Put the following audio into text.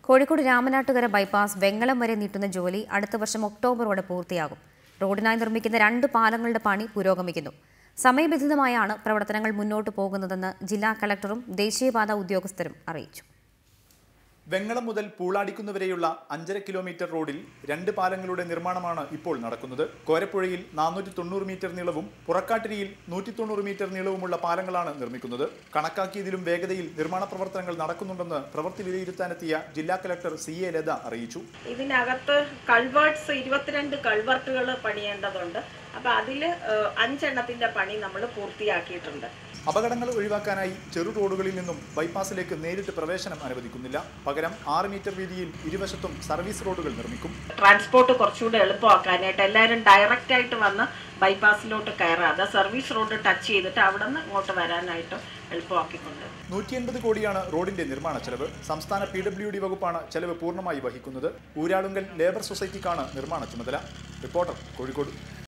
Kozhikode Ramanattukara bypass Vengalam വരെ നീട്ടുന്ന ജോലി അടുത്ത വർഷം ഒക്ടോബറോടെ പൂർത്തിയാകും റോഡിനായി നിർമ്മിക്കുന്ന രണ്ട് പാലങ്ങളുടെ പണി പുരോഗമിക്കുന്നു സമയബന്ധിതമായാണ് പ്രവർത്തനങ്ങൾ മുന്നോട്ട് പോകുന്നതെന്ന് ജില്ലാ കളക്ടറും ദേശീയപാത ഉദ്യോഗസ്ഥരും അറിയിച്ചു വെങ്ങളം മുതൽ പൂളാടിക്കുന്ന് വരെയുള്ള അഞ്ചര കിലോമീറ്റർ റോഡിൽ രണ്ട് പാലങ്ങളുടെ നിർമ്മാണമാണ് ഇപ്പോൾ നടക്കുന്നത് കോരപ്പുഴയിൽ നാനൂറ്റി തൊണ്ണൂറ് മീറ്റർ നീളവും പുറക്കാട്ടിരിയിൽ നൂറ്റി തൊണ്ണൂറ് മീറ്റർ നീളവുമുള്ള പാലങ്ങളാണ് നിർമ്മിക്കുന്നത് കണക്കാക്കിയതിലും വേഗതയിൽ നിർമ്മാണ പ്രവർത്തനങ്ങൾ നടക്കുന്നുണ്ടെന്ന് പ്രവൃത്തി വിലയിരുത്താനെത്തിയ ജില്ലാ കലക്ടർ സി എ ലത അറിയിച്ചു ഇതിനകത്ത് കൾവേർട്സ് ഇരുപത്തിരണ്ട് കൾവർട്ടുകൾ പണിയേണ്ടതുണ്ട് അപ്പോൾ അതിൽ അഞ്ചെണ്ണത്തിൻ്റെ പണി നമ്മൾ പൂർത്തിയാക്കിയിട്ടുണ്ട് അപകടങ്ങൾ ഒഴിവാക്കാനായി ചെറു റോഡുകളിൽ നിന്നും ബൈപ്പാസിലേക്ക് നേരിട്ട് പ്രവേശനം അനുവദിക്കുന്നില്ല പകരം ആറ് മീറ്റർ വീതിയിൽ ഇരുവശത്തും സർവീസ് റോഡുകൾ നിർമ്മിക്കും ട്രാൻസ്പോർട്ട് കുറച്ചുകൂടെ എളുപ്പമാക്കാനായിട്ട് എല്ലാവരും ഡയറക്റ്റ് ആയിട്ട് വന്ന് ബൈപ്പാസിലോട്ട് കയറാതെ സർവീസ് റോഡ് ടച്ച് ചെയ്തിട്ട് അവിടെ നിന്ന് ഇങ്ങോട്ട് വരാനായിട്ട് എളുപ്പമാക്കിക്കൊണ്ട് നൂറ്റി എൺപത് കോടിയാണ് റോഡിന്റെ നിർമ്മാണ ചെലവ് സംസ്ഥാന പി ഡബ്ല്യു ഡി വകുപ്പാണ് ചെലവ് പൂർണ്ണമായി വഹിക്കുന്നത് ഊരാളുങ്കൽ ലേബർ സൊസൈറ്റിക്കാണ് നിർമ്മാണ ചുമതല റിപ്പോർട്ടർ കോഴിക്കോട്